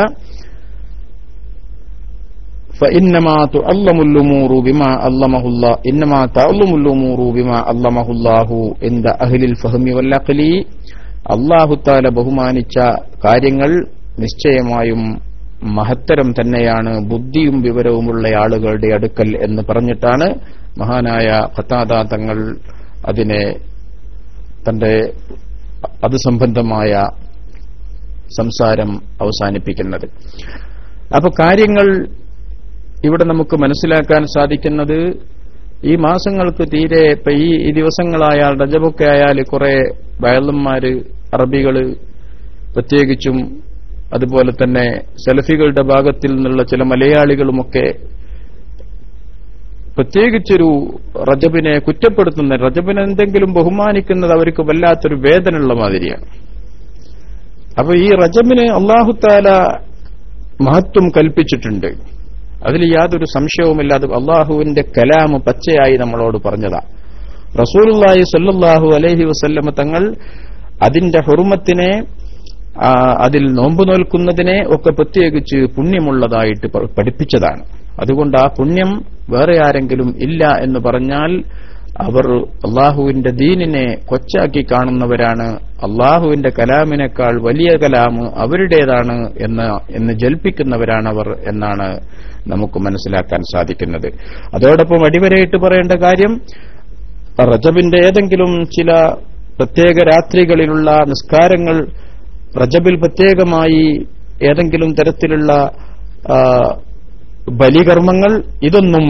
فإنما تعلم الأمور بما علمه الله إنما تعلم الأمور بما علمه الله عند أهل الفهم والعقل അള്ളാഹു താല ബഹുമാനിച്ച കാര്യങ്ങൾ നിശ്ചയമായും മഹത്തരം തന്നെയാണ് ബുദ്ധിയും വിവരവുമുള്ള ആളുകളുടെ അടുക്കൽ എന്ന് പറഞ്ഞിട്ടാണ് മഹാനായ ഖത്താദ തങ്ങൾ അതിനെ തന്റെ അത് സംബന്ധമായ സംസാരം അവസാനിപ്പിക്കുന്നത് അപ്പൊ കാര്യങ്ങൾ ഇവിടെ നമുക്ക് മനസ്സിലാക്കാൻ സാധിക്കുന്നത് ഈ മാസങ്ങൾക്ക് തീരെ ഇപ്പൊ ഈ ഈ ദിവസങ്ങളായാൽ രജബൊക്കെ ആയാൽ കുറെ വയലന്മാര് അറബികള് പ്രത്യേകിച്ചും അതുപോലെ തന്നെ സെൽഫികളുടെ ഭാഗത്തിൽ നിന്നുള്ള ചില മലയാളികളുമൊക്കെ പ്രത്യേകിച്ചൊരു റജബിനെ കുറ്റപ്പെടുത്തുന്ന റജബിനെ എന്തെങ്കിലും ബഹുമാനിക്കുന്നത് അവർക്ക് വല്ലാത്തൊരു വേദനയുള്ള മാതിരിയാണ് അപ്പൊ ഈ റജബിന് അള്ളാഹുത്താല മഹത്വം കൽപ്പിച്ചിട്ടുണ്ട് അതിൽ യാതൊരു സംശയവുമില്ലാതെ അള്ളാഹുവിന്റെ കലാമ് പച്ചയായി നമ്മളോട് പറഞ്ഞതാ റസൂലുള്ളാഹി സല്ലല്ലാഹു അലൈഹി വസല്ലമ തങ്ങൾ അതിന്റെ ഹുറുമത്തിനെ അതിൽ നോമ്പ് നോൽക്കുന്നതിനെ ഒക്കെ പ്രത്യേകിച്ച് പുണ്യമുള്ളതായിട്ട് പഠിപ്പിച്ചതാണ് അതുകൊണ്ട് ആ പുണ്യം വേറെ ആരെങ്കിലും ഇല്ല എന്ന് പറഞ്ഞാൽ അവർ അള്ളാഹുവിന്റെ ദീനിനെ കൊച്ചാക്കി കാണുന്നവരാണ് അള്ളാഹുവിന്റെ കലാമിനേക്കാൾ വലിയ കലാമ് അവരുടേതാണ് എന്ന് എന്ന് ജൽപ്പിക്കുന്നവരാണ് അവർ എന്നാണ് നമുക്ക് മനസ്സിലാക്കാൻ സാധിക്കുന്നത് അതോടൊപ്പം അടിവരയിട്ട് പറയേണ്ട കാര്യം റജബിന്റെ ഏതെങ്കിലും ചില പ്രത്യേക രാത്രികളിലുള്ള നിസ്കാരങ്ങൾ റജബിൽ പ്രത്യേകമായി ഏതെങ്കിലും തരത്തിലുള്ള ആ, ബലികർമ്മങ്ങൾ ഇതൊന്നും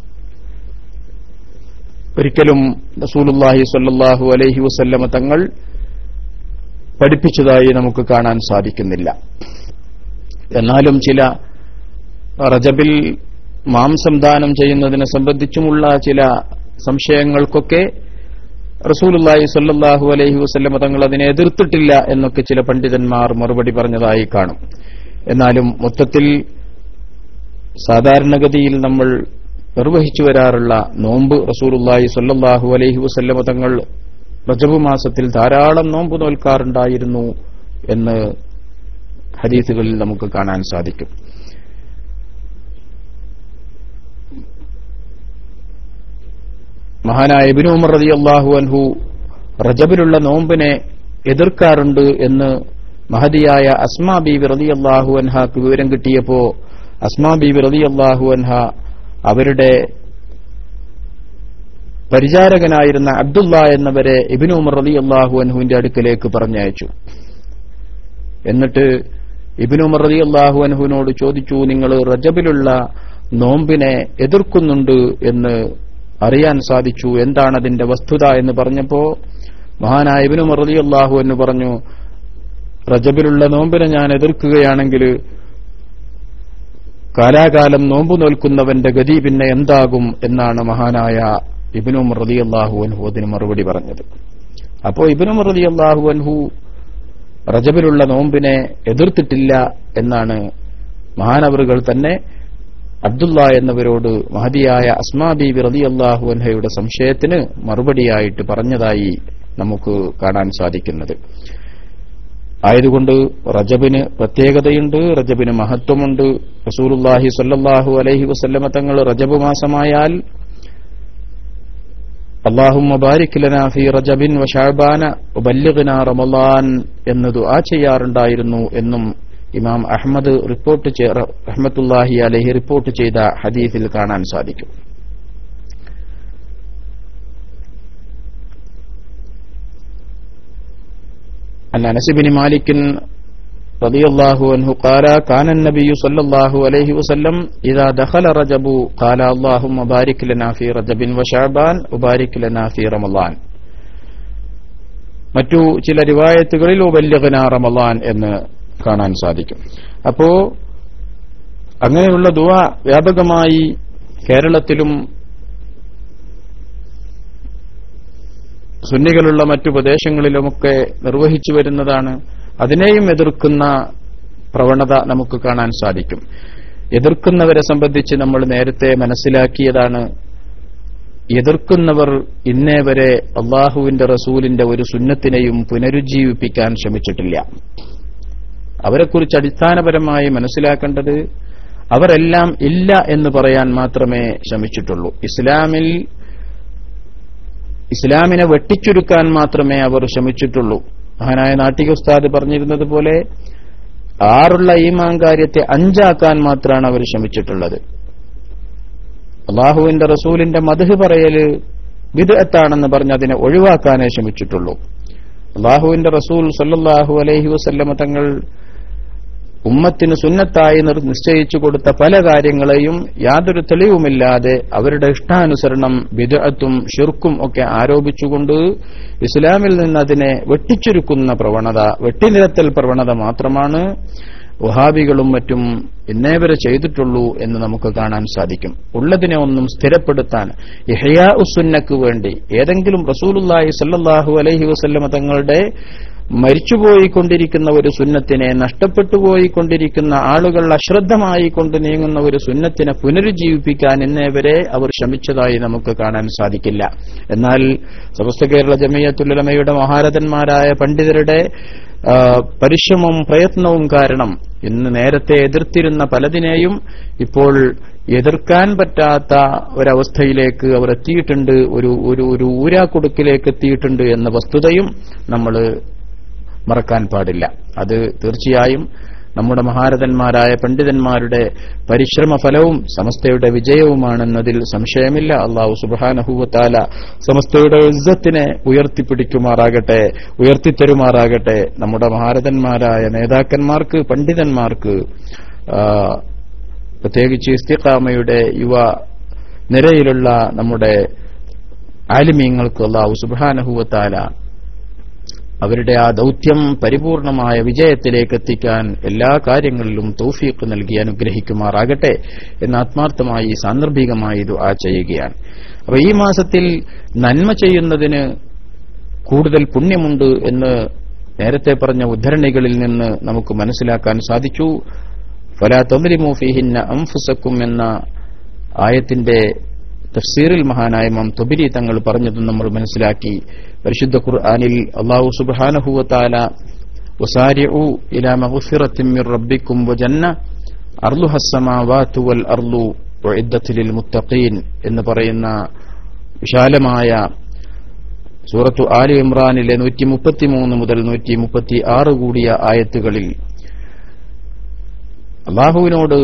ഒരിക്കലും റസൂലുള്ളാഹി സ്വല്ലല്ലാഹു അലൈഹി വസല്ലമ തങ്ങൾ പഠിപ്പിച്ചതായി നമുക്ക് കാണാൻ സാധിക്കുന്നില്ല എന്നാലും ചില റജബിൽ മാംസം ദാനം ചെയ്യുന്നതിനെ സംബന്ധിച്ചുമുള്ള ചില സംശയങ്ങൾക്കൊക്കെ റസൂലുള്ളാഹി സ്വല്ലല്ലാഹു അലൈഹി വസല്ലമ തങ്ങൾ അതിനെ എതിർത്തിട്ടില്ല എന്നൊക്കെ ചില പണ്ഡിതന്മാർ മറുപടി പറഞ്ഞതായി കാണും എന്നാലും മൊത്തത്തിൽ സാധാരണഗതിയിൽ നമ്മൾ നിർവഹിച്ചു വരാറുള്ള നോമ്പ് റസൂലുള്ളാഹി സ്വല്ലല്ലാഹു അലൈഹി വസല്ലമ തങ്ങൾ റജബ് മാസത്തിൽ ധാരാളം നോമ്പ് നോൽക്കാറുണ്ടായിരുന്നു എന്ന് ഹദീസുകളിൽ നമുക്ക് കാണാൻ സാധിക്കും മഹാനായ ഇബ്നു ഉമർ റളിയല്ലാഹു അൻഹു റജബിലുള്ള നോമ്പിനെ എതിർക്കാറുണ്ട് എന്ന് മഹതിയായ അസ്മാ ബീബി റളിയല്ലാഹു അൻഹാക്ക് വിവരം കിട്ടിയപ്പോ അസ്മാ ബീബി റളിയല്ലാഹു അൻഹ അവരുടെ പരിചാരകനായിരുന്ന അബ്ദുള്ള എന്നവരെ ഇബ്നു ഉമർ റളിയല്ലാഹു അൻഹുവിന്റെ അടുക്കലേക്ക് പറഞ്ഞയച്ചു എന്നിട്ട് ഇബ്നു ഉമർ റളിയല്ലാഹു അൻഹുവിനോട് ചോദിച്ചു നിങ്ങൾ റജബിലുള്ള നോമ്പിനെ എതിർക്കുന്നുണ്ട് എന്ന് അറിയാൻ സാധിച്ചു എന്താണ് അതിന്റെ വസ്തുത എന്ന് പറഞ്ഞപ്പോ മഹാനായ ഇബ്നു ഉമർ റളിയല്ലാഹു എന്ന് പറഞ്ഞു റജബിലുള്ള നോമ്പിനെ ഞാൻ എതിർക്കുകയാണെങ്കിൽ കാലാകാലം നോമ്പു നോൽക്കുന്നവന്റെ ഗതി പിന്നെ എന്താകും എന്നാണ് മഹാനായ ഇബ്നു ഉമർ റളിയല്ലാഹു അൻഹു അതിന് മറുപടി പറഞ്ഞത് അപ്പോ ഇബ്നു ഉമർ റളിയല്ലാഹു അൻഹു റജബിലുള്ള നോമ്പിനെ എതിർത്തിട്ടില്ല എന്നാണ് മഹാനവറുകൾ തന്നെ അബ്ദുള്ള എന്നവരോട് മഹതിയായ അസ്മാ ബീബി റളിയല്ലാഹു അൻഹയുടെ സംശയത്തിന് മറുപടിയായിട്ട് പറഞ്ഞതായി നമുക്ക് കാണാൻ സാധിക്കുന്നത് ആയതുകൊണ്ട് റജബിന് പ്രത്യേകതയുണ്ട് റജബിന് മഹത്വമുണ്ട് റസൂലുള്ളാഹി സ്വല്ലല്ലാഹു അലൈഹി വസല്ലമ തങ്ങൾ റജബ് മാസമായാൽ അള്ളാഹുമ്മ ബാരിക് ലനാ ഫീ റജബിൻ വശഅബാന വബല്ലിഗ്നാ റമളാൻ എന്ന് ദുആ ചെയ്യാറുണ്ടായിരുന്നു എന്നും ഇമാം അഹ്മദ് റിപ്പോർട്ട് ചെയ്ത റഹ്മത്തുള്ളാഹി അലൈഹി റിപ്പോർട്ട് ചെയ്ത ഹദീസിൽ കാണാൻ സാധിക്കും عن انس بن مالك رضي الله عنه قال كان النبي صلى الله عليه وسلم اذا دخل رجب قال اللهم بارك لنا في رجب وشعبان وبارك لنا في رمضان മറ്റു ചില റിവായത്തുകളിൽ ഉബല്യഗന റമളാൻ എന്ന് കാണാൻ സാധിക്കും അപ്പോ അങ്ങനെയുള്ള ദുവ വ്യാപകമായി കേരളത്തിലും സുന്നികളുള്ള മറ്റു പ്രദേശങ്ങളിലുമൊക്കെ നിർവഹിച്ചു വരുന്നതാണ് അതിനെയും എതിർക്കുന്ന പ്രവണത നമുക്ക് കാണാൻ സാധിക്കും എതിർക്കുന്നവരെ സംബന്ധിച്ച് നമ്മൾ നേരത്തെ മനസ്സിലാക്കിയതാണ് എതിർക്കുന്നവർ ഇന്നേ വരെ അള്ളാഹുവിന്റെ റസൂലിന്റെ ഒരു സുന്നത്തിനെയും പുനരുജ്ജീവിപ്പിക്കാൻ ശ്രമിച്ചിട്ടില്ല അവരെക്കുറിച്ച് അടിസ്ഥാനപരമായി മനസ്സിലാക്കേണ്ടത് അവരെല്ലാം ഇല്ല എന്ന് പറയാൻ മാത്രമേ ശ്രമിച്ചിട്ടുള്ളൂ ഇസ്ലാമിൽ ഇസ്ലാമിനെ വെട്ടിച്ചുരുക്കാൻ മാത്രമേ അവർ ശ്രമിച്ചിട്ടുള്ളൂ മഹാനായ നാട്ടിക ഉസ്താദ് പറഞ്ഞിരുന്നത് പോലെ ആറുള്ള ഈമാൻ കാര്യത്തെ അഞ്ചാക്കാൻ മാത്രമാണ് അവർ ശ്രമിച്ചിട്ടുള്ളത് അള്ളാഹുവിന്റെ റസൂലിന്റെ മധു പറയല് വിദഗ്ധാണെന്ന് പറഞ്ഞ് അതിനെ ഒഴിവാക്കാനേ ശ്രമിച്ചിട്ടുള്ളൂ അള്ളാഹുവിന്റെ റസൂൽ സല്ലല്ലാഹു അലൈഹി വസല്ലമ തങ്ങൾ ഉമ്മത്തിന് സുന്നത്തായി നിർ- നിശ്ചയിച്ചു കൊടുത്ത പല കാര്യങ്ങളെയും യാതൊരു തെളിവുമില്ലാതെ അവരുടെ ഇഷ്ടാനുസരണം വിദഗ്ധത്തും ഷിർക്കും ഒക്കെ ആരോപിച്ചുകൊണ്ട് ഇസ്ലാമിൽ നിന്ന് അതിനെ വെട്ടിച്ചുരുക്കുന്ന പ്രവണത വെട്ടിനിരത്തൽ പ്രവണത മാത്രമാണ് വഹാബികളും മറ്റും ഇന്നേ വരെ ചെയ്തിട്ടുള്ളൂ എന്ന് നമുക്ക് കാണാൻ സാധിക്കും ഉള്ളതിനെ ഒന്നും സ്ഥിരപ്പെടുത്താൻ ഇഹയാ ഉസുന്നക്ക് വേണ്ടി ഏതെങ്കിലും റസൂലുല്ലാഹി സല്ലല്ലാഹു അലൈഹി വസല്ലമ തങ്ങളുടെ മരിച്ചുപോയിക്കൊണ്ടിരിക്കുന്ന ഒരു സുന്നത്തിനെ നഷ്ടപ്പെട്ടു പോയിക്കൊണ്ടിരിക്കുന്ന ആളുകൾ അശ്രദ്ധമായി കൊണ്ട് നീങ്ങുന്ന ഒരു സുന്നത്തിനെ പുനരുജ്ജീവിപ്പിക്കാൻ ഇന്നേ വരെ അവർ ശ്രമിച്ചതായി നമുക്ക് കാണാൻ സാധിക്കില്ല എന്നാൽ സമസ്ത കേരള ജമീയത്തുലമയുടെ മഹാരഥന്മാരായ പണ്ഡിതരുടെ ആ, പരിശ്രമവും പ്രയത്നവും കാരണം ഇന്ന് നേരത്തെ എതിർത്തിരുന്ന പലതിനെയും ഇപ്പോൾ എതിർക്കാൻ പറ്റാത്ത ഒരവസ്ഥയിലേക്ക് അവർ എത്തിയിട്ടുണ്ട് ഒരു ഒരു ഒരു ഊരാക്കുടുക്കിലേക്ക് എത്തിയിട്ടുണ്ട് എന്ന വസ്തുതയും നമ്മൾ മറക്കാൻ പാടില്ല അത് തീർച്ചയായും നമ്മുടെ മഹാരഥന്മാരായ പണ്ഡിതന്മാരുടെ പരിശ്രമ ഫലവും സമസ്തയുടെ വിജയവുമാണെന്നതിൽ സംശയമില്ല അള്ളാഹു സുബാനഹുവത്താല സമസ്തയുടെ ഇസ്സത്തിനെ ഉയർത്തിപ്പിടിക്കുമാറാകട്ടെ ഉയർത്തിത്തരുമാറാകട്ടെ നമ്മുടെ മഹാരഥന്മാരായ നേതാക്കന്മാർക്ക് പണ്ഡിതന്മാർക്ക് ആ, പ്രത്യേകിച്ച് ഇസ്തിഖാമയുടെ യുവ നിരയിലുള്ള നമ്മുടെ ആലിമീങ്ങൾക്ക് അള്ളാഹു സുബാനഹുവത്താല അവരുടെ ആ ദൗത്യം പരിപൂർണമായ വിജയത്തിലേക്ക് എത്തിക്കാൻ എല്ലാ കാര്യങ്ങളിലും തൗഫീഖ് നൽകി അനുഗ്രഹിക്കുമാറാകട്ടെ എന്ന് ആത്മാർത്ഥമായി സാന്ദർഭികമായി ദുആ ചെയ്യുകയാണ് അപ്പൊ ഈ മാസത്തിൽ നന്മ ചെയ്യുന്നതിന് കൂടുതൽ പുണ്യമുണ്ട് എന്ന് നേരത്തെ പറഞ്ഞ ഉദ്ധരണികളിൽ നിന്ന് നമുക്ക് മനസ്സിലാക്കാൻ സാധിച്ചു ഫലാ തദ്രിമു ഫീഹിന്ന അംഫുസക്കും എന്ന ആയത്തിന്റെ തഫ്സീറിൽ മഹാനായ മം തൊബിരി തങ്ങൾ പറഞ്ഞതും നമ്മൾ മനസ്സിലാക്കി പരിശുദ്ധ ഖുർആനിൽ അള്ളാഹു സുബ്ഹാനഹുവതാല വസാരിഉ ഇലാ മഗ്ഫിറത്തിൻ മിർ റബ്ബിക്കും വജന്ന അർളുഹ അസ്സമാവാതു വൽ അർളു ഉഇദ്ദത്ത് ലിൽ മുത്തഖീൻ എന്ന് പറയുന്ന വിശാലമായ സൂറത്തു ആലി ഇമ്രാനിലെ നൂറ്റി മുപ്പത്തിമൂന്ന് മുതൽ നൂറ്റി മുപ്പത്തി ആറ് കൂടിയ ആയത്തുകളിൽ അള്ളാഹുവിനോട്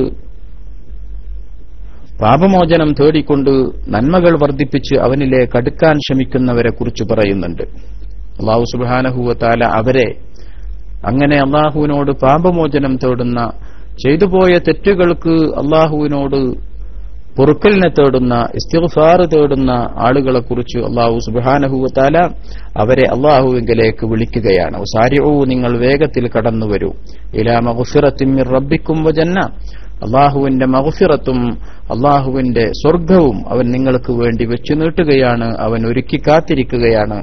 പാപമോചനം തേടിക്കൊണ്ട് നന്മകൾ വർദ്ധിപ്പിച്ച് അവനിലേക്ക് അടുക്കാൻ ശ്രമിക്കുന്നവരെ കുറിച്ച് പറയുന്നുണ്ട് അള്ളാഹു സുബാനഹുവത്താല അവരെ അങ്ങനെ അള്ളാഹുവിനോട് പാപമോചനം തേടുന്ന ചെയ്തുപോയ തെറ്റുകൾക്ക് അള്ളാഹുവിനോട് പൊറുക്കലിനെ തേടുന്ന ഇസ്തിഗ്ഫാർ തേടുന്ന ആളുകളെ കുറിച്ച് അള്ളാഹു സുബാനഹുവത്താല അവരെ അള്ളാഹുവിങ്കിലേക്ക് വിളിക്കുകയാണ് സാരിഊ നിങ്ങൾ വേഗത്തിൽ കടന്നു വരൂ ഇലാ മഗ്ഫിറത്തിൻ റബ്ബിക്കും വജന്ന അള്ളാഹുവിന്റെ മഗ്ഫിറത്തും അള്ളാഹുവിന്റെ സ്വർഗവും അവൻ നിങ്ങൾക്ക് വേണ്ടി വെച്ചു നീട്ടുകയാണ് അവൻ ഒരുക്കി കാത്തിരിക്കുകയാണ്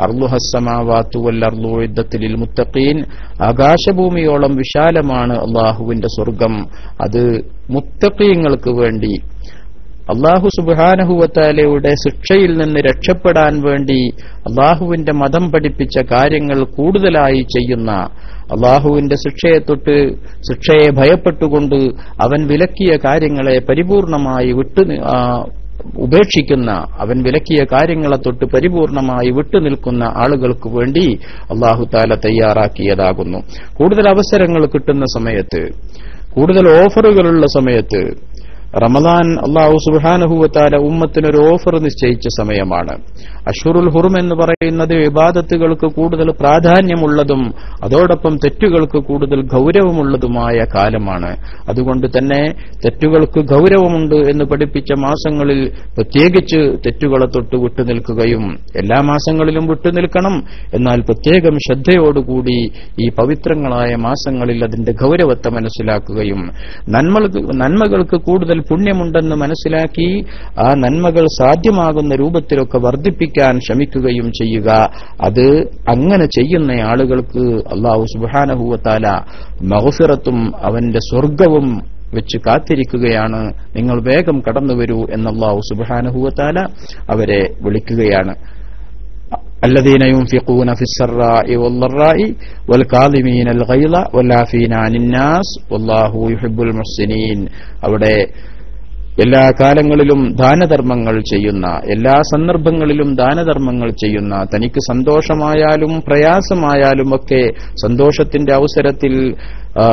അർലുഹസ്സമാവാത്തുവല്ലർലുദ്ധത്തിൽ മുത്തഖീൻ ആകാശഭൂമിയോളം വിശാലമാണ് അള്ളാഹുവിന്റെ സ്വർഗം അത് മുത്തഖീങ്ങൾക്ക് വേണ്ടി അള്ളാഹു സുബാനഹുവത്താലയുടെ ശിക്ഷയിൽ നിന്ന് രക്ഷപ്പെടാൻ വേണ്ടി അള്ളാഹുവിന്റെ മതം പഠിപ്പിച്ച കാര്യങ്ങൾ കൂടുതലായി ചെയ്യുന്ന അള്ളാഹുവിന്റെ ശിക്ഷയെ തൊട്ട് ശിക്ഷയെ ഭയപ്പെട്ടുകൊണ്ട് അവൻ വിലക്കിയ കാര്യങ്ങളെ പരിപൂർണമായി വിട്ടു ആ, ഉപേക്ഷിക്കുന്ന അവൻ വിലക്കിയ കാര്യങ്ങളെ തൊട്ട് പരിപൂർണമായി വിട്ടുനിൽക്കുന്ന ആളുകൾക്ക് വേണ്ടി അള്ളാഹു താല തയ്യാറാക്കിയതാകുന്നു കൂടുതൽ അവസരങ്ങൾ കിട്ടുന്ന സമയത്ത് കൂടുതൽ ഓഫറുകളുള്ള സമയത്ത് റമദാൻ അള്ളാഹു സുബാനഹുവത്താല ഉമ്മത്തിനൊരു ഓഫർ നിശ്ചയിച്ച സമയമാണ് അഷുറുൽ ഹുറും എന്ന് പറയുന്നത് വിവാദത്തുകൾക്ക് കൂടുതൽ പ്രാധാന്യമുള്ളതും അതോടൊപ്പം തെറ്റുകൾക്ക് കൂടുതൽ ഗൗരവമുള്ളതുമായ കാലമാണ് അതുകൊണ്ട് തന്നെ തെറ്റുകൾക്ക് ഗൗരവമുണ്ട് എന്ന് പഠിപ്പിച്ച മാസങ്ങളിൽ പ്രത്യേകിച്ച് തെറ്റുകളെ തൊട്ട് വിട്ടുനിൽക്കുകയും എല്ലാ മാസങ്ങളിലും വിട്ടുനിൽക്കണം എന്നാൽ പ്രത്യേകം ശ്രദ്ധയോടുകൂടി ഈ പവിത്രങ്ങളായ മാസങ്ങളിൽ അതിന്റെ ഗൗരവത്തെ മനസ്സിലാക്കുകയും നന്മകൾക്ക് നന്മകൾക്ക് കൂടുതൽ പുണ്യമുണ്ടെന്ന് മനസ്സിലാക്കി ആ നന്മകൾ സാധ്യമാകുന്ന രൂപത്തിലൊക്കെ വർദ്ധിപ്പിക്കാൻ ശ്രമിക്കുകയും ചെയ്യുക അത് അങ്ങനെ ചെയ്യുന്ന ആളുകൾക്ക് അള്ളാഹു സുബാനഹുവത്താല മഹഫിറത്തും അവന്റെ സ്വർഗവും വെച്ച് കാത്തിരിക്കുകയാണ് നിങ്ങൾ വേഗം കടന്നു വരൂ എന്ന് അള്ളാഹു സുബാനഹുവത്താല അവരെ വിളിക്കുകയാണ് الذين ينفقون في السراء والضراء والكاظمين الغيظ والعافين عن الناس والله يحب المحسنين അവിടെ എല്ലാ കാലങ്ങളിലും ദാനധർമ്മങ്ങൾ ചെയ്യുന്ന എല്ലാ സന്ദർഭങ്ങളിലും ദാനധർമ്മങ്ങൾ ചെയ്യുന്ന തനിക്ക് സന്തോഷമായാലും പ്രയാസമായാലും ഒക്കെ സന്തോഷത്തിന്റെ അവസരത്തിൽ ആ,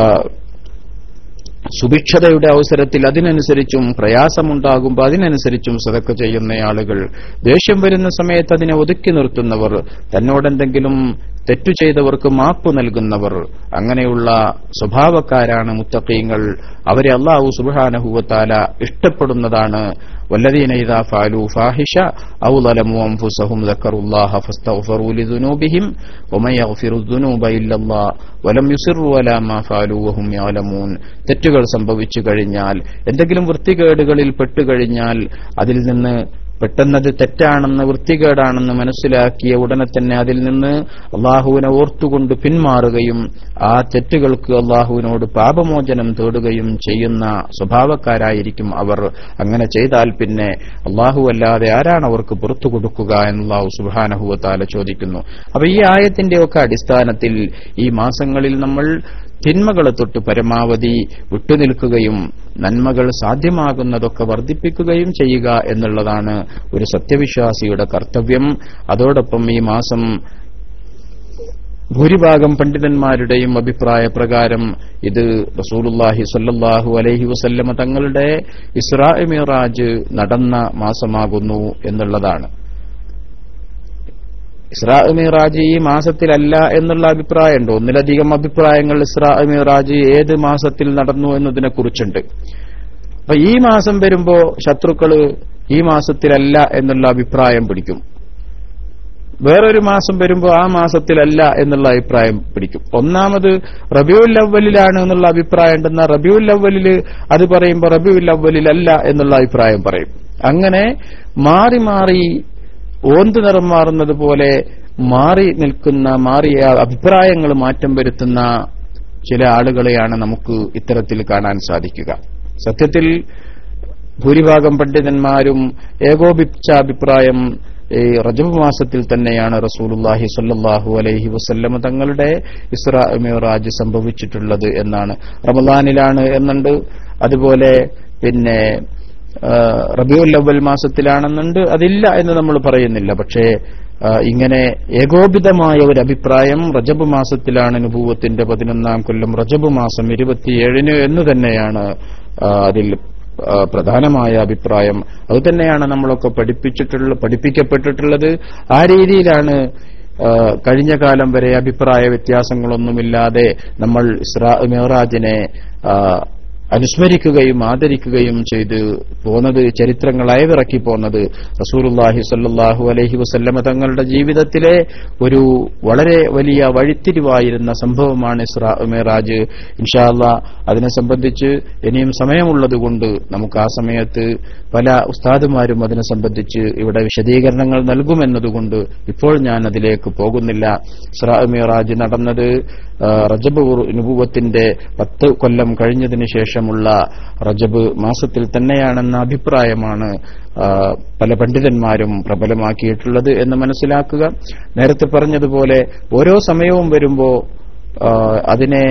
സുഭിക്ഷതയുടെ അവസരത്തിൽ അതിനനുസരിച്ചും പ്രയാസമുണ്ടാകുമ്പോൾ അതിനനുസരിച്ചും സതക്ക ചെയ്യുന്ന ആളുകൾ ദേഷ്യം വരുന്ന സമയത്ത് അതിനെ ഒതുക്കി നിർത്തുന്നവർ തന്നോടെന്തെങ്കിലും തെറ്റു ചെയ്തവർക്ക് മാപ്പ് നൽകുന്നവർ അങ്ങനെയുള്ള സ്വഭാവക്കാരാണ് മുത്തക്കീങ്ങൾ അവരെ അള്ളാഹു സുബാനഹുവത്താല ഇഷ്ടപ്പെടുന്നതാണ് والذين إذا فعلوا فاحشة أو ظلموا أنفسهم ذكروا الله فاستغفروا لذنوبهم ومن يغفر الذنوب إلا الله ولم يصروا على ما فعلوا وهم يعلمون തെറ്റുകൾ സംഭവിച്ചു കഴിഞ്ഞാൽ എന്തെങ്കിലും വൃത്തികേടുകളിൽ പെട്ടുകഴിഞ്ഞാൽ അതിൽ നിന്ന് പെട്ടെന്നത് തെറ്റാണെന്ന് വൃത്തികേടാണെന്ന് മനസ്സിലാക്കിയ ഉടനെ തന്നെ അതിൽ നിന്ന് അള്ളാഹുവിനെ ഓർത്തുകൊണ്ട് പിന്മാറുകയും ആ തെറ്റുകൾക്ക് അള്ളാഹുവിനോട് പാപമോചനം തേടുകയും ചെയ്യുന്ന സ്വഭാവക്കാരായിരിക്കും അവർ അങ്ങനെ ചെയ്താൽ പിന്നെ അള്ളാഹു അല്ലാതെ ആരാണ് അവർക്ക് പുറത്തു കൊടുക്കുക എന്ന് അള്ളാഹു സുബാനഹുവത്താല ചോദിക്കുന്നു അപ്പൊ ഈ ആയത്തിന്റെ ഒക്കെ അടിസ്ഥാനത്തിൽ ഈ മാസങ്ങളിൽ നമ്മൾ തിന്മകളെ തൊട്ട് പരമാവധി വിട്ടുനിൽക്കുകയും നന്മകൾ സാധ്യമാകുന്നതൊക്കെ വർദ്ധിപ്പിക്കുകയും ചെയ്യുക എന്നുള്ളതാണ് ഒരു സത്യവിശ്വാസിയുടെ കർത്തവ്യം അതോടൊപ്പം ഈ മാസം ഭൂരിഭാഗം പണ്ഡിതന്മാരുടെയും അഭിപ്രായ പ്രകാരം ഇത് റസൂലുല്ലാഹി സല്ലല്ലാഹു അലൈഹി വസല്ലമ തങ്ങളുടെ ഇസ്രാ മിറാജ് നടന്ന മാസമാകുന്നു എന്നുള്ളതാണ് ഇസ്രാ മിറാജ് ഈ മാസത്തിലല്ല എന്നുള്ള അഭിപ്രായമുണ്ട് ഒന്നിലധികം അഭിപ്രായങ്ങൾ ഇസ്രാ മിറാജ് ഏത് മാസത്തിൽ നടന്നു എന്നതിനെ കുറിച്ചുണ്ട് അപ്പൊ ഈ മാസം വരുമ്പോ ശത്രുക്കള് ഈ മാസത്തിലല്ല എന്നുള്ള അഭിപ്രായം പിടിക്കും വേറൊരു മാസം വരുമ്പോൾ ആ മാസത്തിലല്ല എന്നുള്ള അഭിപ്രായം പിടിക്കും ഒന്നാമത് റബിയുൽ അവലിലാണ് എന്നുള്ള അഭിപ്രായം ഉണ്ടെന്ന റബിയുൽ അവലില് അത് പറയുമ്പോൾ റബിയുൽ അവലിലല്ല എന്നുള്ള അഭിപ്രായം പറയും അങ്ങനെ മാറി മാറി ഓന്ത് നിറം മാറുന്നത് പോലെ മാറി നിൽക്കുന്ന മാറിയ അഭിപ്രായങ്ങൾ മാറ്റം വരുത്തുന്ന ചില ആളുകളെയാണ് നമുക്ക് ഇത്തരത്തിൽ കാണാൻ സാധിക്കുക സത്യത്തിൽ ഭൂരിഭാഗം പണ്ഡിതന്മാരും ഏകോപിച്ച അഭിപ്രായം ഈ റജബ് മാസത്തിൽ തന്നെയാണ് റസൂലുല്ലാഹി സല്ലാഹു അലൈഹി വസല്ലമ തങ്ങളുടെ ഇസ്രാ മിറാജ് സംഭവിച്ചിട്ടുള്ളത് എന്നാണ് റമദാനിലാണ് എന്നുണ്ട് അതുപോലെ പിന്നെ റബിയുൽ അവൽ മാസത്തിലാണെന്നുണ്ട് അതില്ല എന്ന് നമ്മൾ പറയുന്നില്ല പക്ഷേ ഇങ്ങനെ ഏകോപിതമായ ഒരു അഭിപ്രായം റജബ് മാസത്തിലാണ് നുപൂവത്തിന്റെ പതിനൊന്നാം കൊല്ലം റജബ് മാസം ഇരുപത്തിയേഴിന് എന്ന് തന്നെയാണ് അതിൽ പ്രധാനമായ അഭിപ്രായം അത് തന്നെയാണ് നമ്മളൊക്കെ പഠിപ്പിച്ചിട്ടുള്ള പഠിപ്പിക്കപ്പെട്ടിട്ടുള്ളത് ആ രീതിയിലാണ് കഴിഞ്ഞ കാലം വരെ അഭിപ്രായ വ്യത്യാസങ്ങളൊന്നുമില്ലാതെ നമ്മൾ ഇസ്രാ മെഹറാജിനെ അനുസ്മരിക്കുകയും ആദരിക്കുകയും ചെയ്ത് പോന്നത് ചരിത്രങ്ങൾ അയവിറക്കി പോന്നത് റസൂലുല്ലാഹി സല്ലാഹു അലൈഹി വസല്ലമ തങ്ങളുടെ ജീവിതത്തിലെ ഒരു വളരെ വലിയ വഴിത്തിരിവായിരുന്ന സംഭവമാണ് ഇസ്രാ മെഹറാജ് ഇൻഷാല്ല അതിനെ സംബന്ധിച്ച് ഇനിയും സമയമുള്ളതുകൊണ്ട് നമുക്ക് ആ സമയത്ത് പല ഉസ്താദുമാരും അതിനെ സംബന്ധിച്ച് ഇവിടെ വിശദീകരണങ്ങൾ നൽകുമെന്നതുകൊണ്ട് ഇപ്പോൾ ഞാൻ അതിലേക്ക് പോകുന്നില്ല ഇസ്രാ മെഹറാജ് നടന്നത് റജബ് നുപൂവത്തിന്റെ പത്ത് കൊല്ലം കഴിഞ്ഞതിന് ശേഷമുള്ള റജബ് മാസത്തിൽ തന്നെയാണെന്ന അഭിപ്രായമാണ് പല പണ്ഡിതന്മാരും പ്രബലമാക്കിയിട്ടുള്ളത് എന്ന് മനസ്സിലാക്കുക നേരത്തെ പറഞ്ഞതുപോലെ ഓരോ സമയവും വരുമ്പോ അതിനെ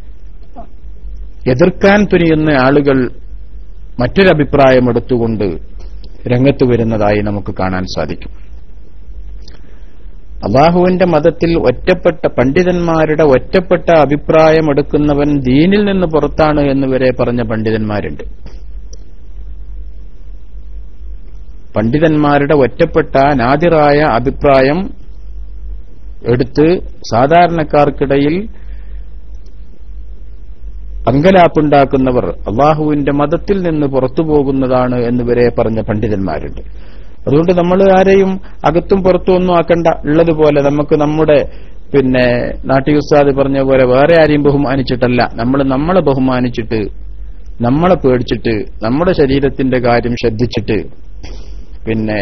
എതിർക്കാൻ തുനിയുന്ന ആളുകൾ മറ്റൊരഭിപ്രായം എടുത്തുകൊണ്ട് രംഗത്ത് വരുന്നതായി നമുക്ക് കാണാൻ സാധിക്കും അള്ളാഹുവിന്റെ മതത്തിൽ ഒറ്റപ്പെട്ട പണ്ഡിതന്മാരുടെ ഒറ്റപ്പെട്ട അഭിപ്രായം എടുക്കുന്നവൻ ദീനിൽ നിന്ന് പുറത്താണ് എന്ന് വരെ പറഞ്ഞ പണ്ഡിതന്മാരുണ്ട് പണ്ഡിതന്മാരുടെ ഒറ്റപ്പെട്ട നാദിറായ അഭിപ്രായം എടുത്ത് സാധാരണക്കാർക്കിടയിൽ അങ്കലാപ്പുണ്ടാക്കുന്നവർ അള്ളാഹുവിന്റെ മതത്തിൽ നിന്ന് പുറത്തു പോകുന്നതാണ് എന്ന് വരെ പറഞ്ഞ പണ്ഡിതന്മാരുണ്ട് അതുകൊണ്ട് നമ്മൾ ആരെയും അകത്തും പുറത്തും ഒന്നും ആക്കണ്ട ഉള്ളതുപോലെ നമുക്ക് നമ്മുടെ പിന്നെ നാട്ടി ഉസ്താദ് പറഞ്ഞ പോലെ വേറെ ആരെയും ബഹുമാനിച്ചിട്ടല്ല നമ്മൾ നമ്മളെ ബഹുമാനിച്ചിട്ട് നമ്മളെ പേടിച്ചിട്ട് നമ്മുടെ ശരീരത്തിന്റെ കാര്യം ശ്രദ്ധിച്ചിട്ട് പിന്നെ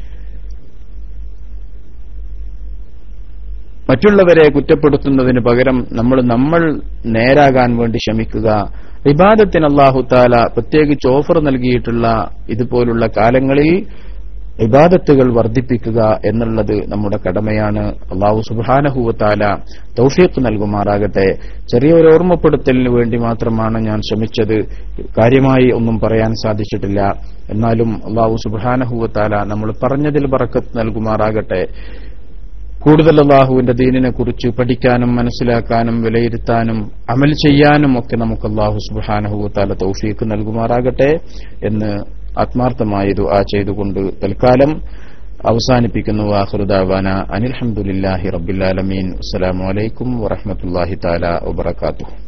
മറ്റുള്ളവരെ കുറ്റപ്പെടുത്തുന്നതിന് പകരം നമ്മൾ നമ്മൾ നേരാകാൻ വേണ്ടി ശ്രമിക്കുക ഇബാദത്തിന് അള്ളാഹു താല പ്രത്യേകിച്ച് ഓഫർ നൽകിയിട്ടുള്ള ഇതുപോലുള്ള കാലങ്ങളിൽ ഇബാദത്തുകൾ വർദ്ധിപ്പിക്കുക എന്നുള്ളത് നമ്മുടെ കടമയാണ് അള്ളാഹു സുബാനഹുവത്താല തൗഫീഖ് നൽകുമാറാകട്ടെ ചെറിയൊരു ഓർമ്മപ്പെടുത്തലിന് വേണ്ടി മാത്രമാണ് ഞാൻ ശ്രമിച്ചത് കാര്യമായി ഒന്നും പറയാൻ സാധിച്ചിട്ടില്ല എന്നാലും അള്ളാഹു സുബാനഹുവത്താല നമ്മൾ പറഞ്ഞതിൽ ബറക്കത്ത് നൽകുമാറാകട്ടെ കൂടുതൽ അള്ളാഹുവിന്റെ ദീനിനെ കുറിച്ച് പഠിക്കാനും മനസ്സിലാക്കാനും വിലയിരുത്താനും അമൽ ചെയ്യാനും ഒക്കെ നമുക്ക് അള്ളാഹു സുബാനഹുവത്താല തൗഫീഖ് നൽകുമാറാകട്ടെ എന്ന് ആത്മാർത്ഥമായി ദുആ ചെയ്തുകൊണ്ട് തൽക്കാലം അവസാനിപ്പിക്കുന്നു ആഹൃദാവാന അനിൽഹമുല്ലാഹി റബ്ബിലാലമീൻ അസ്സലാമു അലൈക്കും വറഹമത്തല്ലാഹി താല വബർക്കാത്തു